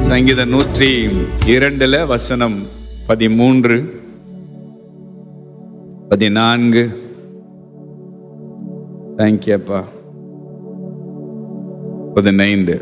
சங்கீதம் நூற்றி இரண்டுல வசனம் பதிமூன்று பதினான்கு தேங்க்யூப்பா பதினைந்து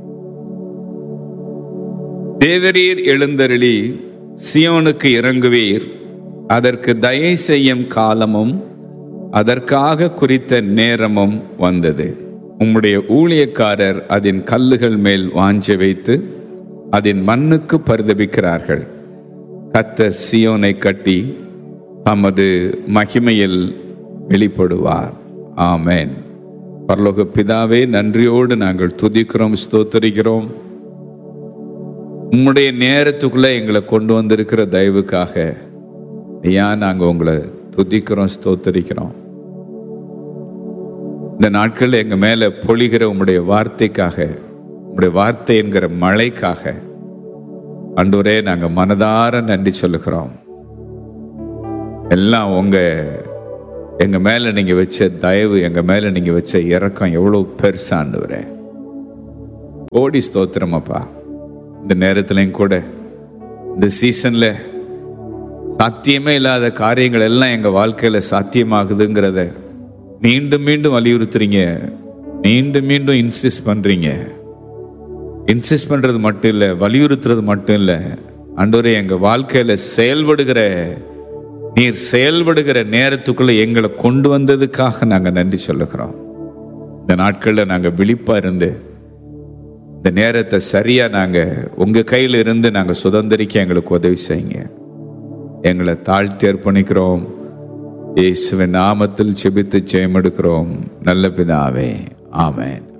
தேவரீர் எழுந்தருளி சியோனுக்கு இறங்குவீர் அதற்கு தயை செய்யும் காலமும் அதற்காக குறித்த நேரமும் வந்தது உம்முடைய ஊழியக்காரர் அதன் கல்லுகள் மேல் வாஞ்ச வைத்து அதன் மண்ணுக்கு பரிதபிக்கிறார்கள் கத்த சியோனை கட்டி தமது மகிமையில் வெளிப்படுவார் ஆமென் பரலோக பிதாவே நன்றியோடு நாங்கள் துதிக்கிறோம் ஸ்தோத்தரிக்கிறோம் உம்முடைய நேரத்துக்குள்ள எங்களை கொண்டு வந்திருக்கிற தயவுக்காக ஐயா நாங்கள் உங்களை துதிக்கிறோம் ஸ்தோத்தரிக்கிறோம் இந்த நாட்களில் எங்கள் மேலே பொழிகிற உம்முடைய வார்த்தைக்காக உம்முடைய வார்த்தை என்கிற மழைக்காக அன்றுவரே நாங்கள் மனதார நன்றி சொல்லுகிறோம் எல்லாம் உங்க எங்க மேல நீங்க வச்ச தயவு எங்க மேல நீங்க வச்ச இறக்கம் எவ்வளவு பெருசாண்டுவரே ஓடி ஸ்தோத்திரம் அப்பா இந்த நேரத்துலையும் கூட இந்த சீசன்ல சாத்தியமே இல்லாத காரியங்கள் எல்லாம் எங்க வாழ்க்கையில சாத்தியமாகுதுங்கிறத மீண்டும் மீண்டும் வலியுறுத்துறீங்க மீண்டும் மீண்டும் இன்சிஸ்ட் பண்றீங்க இன்சிஸ்ட் பண்றது மட்டும் இல்லை வலியுறுத்துறது மட்டும் இல்லை அன்றவரே எங்க வாழ்க்கையில செயல்படுகிற நீர் செயல்படுகிற நேரத்துக்குள்ள எங்களை கொண்டு வந்ததுக்காக நாங்க நன்றி சொல்லுகிறோம் இந்த நாட்கள்ல நாங்க விழிப்பா இருந்து இந்த நேரத்தை சரியா நாங்க உங்க கையில இருந்து நாங்க சுதந்திரிக்க எங்களுக்கு உதவி செய்யுங்க எங்களை தாழ்த்தி அர்ப்பணிக்கிறோம் இயேசுவின் நாமத்தில் செபித்து ஜெயம் எடுக்கிறோம் நல்ல பிதாவே ஆமென்